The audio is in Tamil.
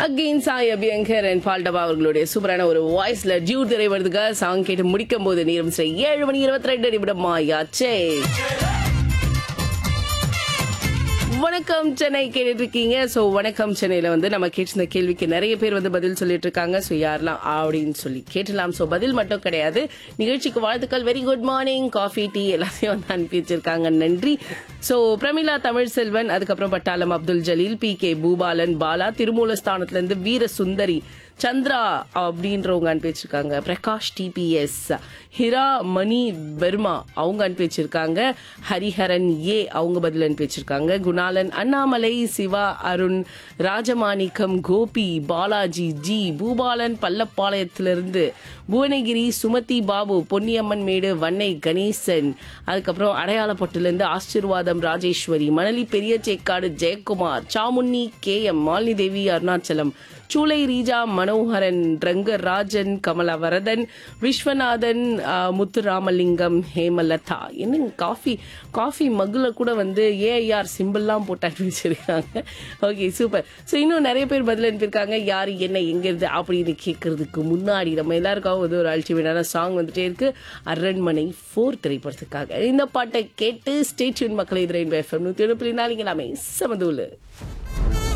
அகெயின் சாய் அபியங்கர் அண்ட் பால்டபா அவர்களுடைய சூப்பரான ஒரு வாய்ஸ்ல டியூ திரைவதுக்கு சாங் கேட்டு முடிக்கும் போது நேரம் சரி ஏழு மணி இருபத்தி ரெண்டு நிமிடம் ஆயாச்சே வணக்கம் சென்னை கேட்டுட்டு இருக்கீங்க ஸோ வணக்கம் சென்னையில வந்து நம்ம கேட்டிருந்த கேள்விக்கு நிறைய பேர் வந்து பதில் சொல்லிட்டு இருக்காங்க ஸோ யாரெல்லாம் அப்படின்னு சொல்லி கேட்டலாம் ஸோ பதில் மட்டும் கிடையாது நிகழ்ச்சிக்கு வாழ்த்துக்கள் very good morning coffee tea எல்லாத்தையும் வந்து அனுப்பி வச்சிருக்காங்க நன்றி ஸோ பிரமிளா தமிழ் செல்வன் அதுக்கப்புறம் பட்டாளம் அப்துல் ஜலீல் பி கே பூபாலன் பாலா திருமூலஸ்தானத்துல இருந்து வீர சுந்தரி சந்திரா அப்படின்றவங்க அனுப்பி வச்சிருக்காங்க பிரகாஷ் டிபிஎஸ் ஹிரா மணி வர்மா அவங்க அனுப்பி வச்சிருக்காங்க ஹரிஹரன் ஏ அவங்க பதில் அனுப்பி வச்சிருக்காங்க குணாலன் அண்ணாமலை சிவா அருண் ராஜமாணிக்கம் கோபி பாலாஜி ஜி பூபாலன் பள்ளப்பாளையத்திலிருந்து புவனகிரி சுமதி பாபு பொன்னியம்மன் மேடு வன்னை கணேசன் அதுக்கப்புறம் அடையாளப்பட்டிலிருந்து ஆசீர்வாதம் ராஜேஸ்வரி மணலி பெரிய சேக்காடு ஜெயக்குமார் சாமுன்னி கே எம் மாலினி தேவி அருணாச்சலம் சூளை ரீஜா மனோகரன் ரங்கராஜன் கமலவரதன் விஸ்வநாதன் ஆ, முத்துராமலிங்கம் ஹேமலதா என்னங்க காஃபி காஃபி மகுல கூட வந்து ஏஐஆர் சிம்பிள்லாம் போட்டு அனுப்பி வச்சிருக்காங்க ஓகே சூப்பர் ஸோ இன்னும் நிறைய பேர் பதில் அனுப்பியிருக்காங்க யார் என்ன எங்க இருந்து அப்படின்னு கேட்கறதுக்கு முன்னாடி நம்ம எல்லாருக்காகவும் வந்து ஒரு அல்டிமேட்டான சாங் வந்துட்டே இருக்கு அரண்மனை ஃபோர் திரைப்படத்துக்காக இந்த பாட்டை கேட்டு ஸ்டேட்யூன் மக்களை இது ரெயின்போ எஃப்எம் நூற்றி எழுபத்தி நாளைக்கு எல்லாமே சமதூலு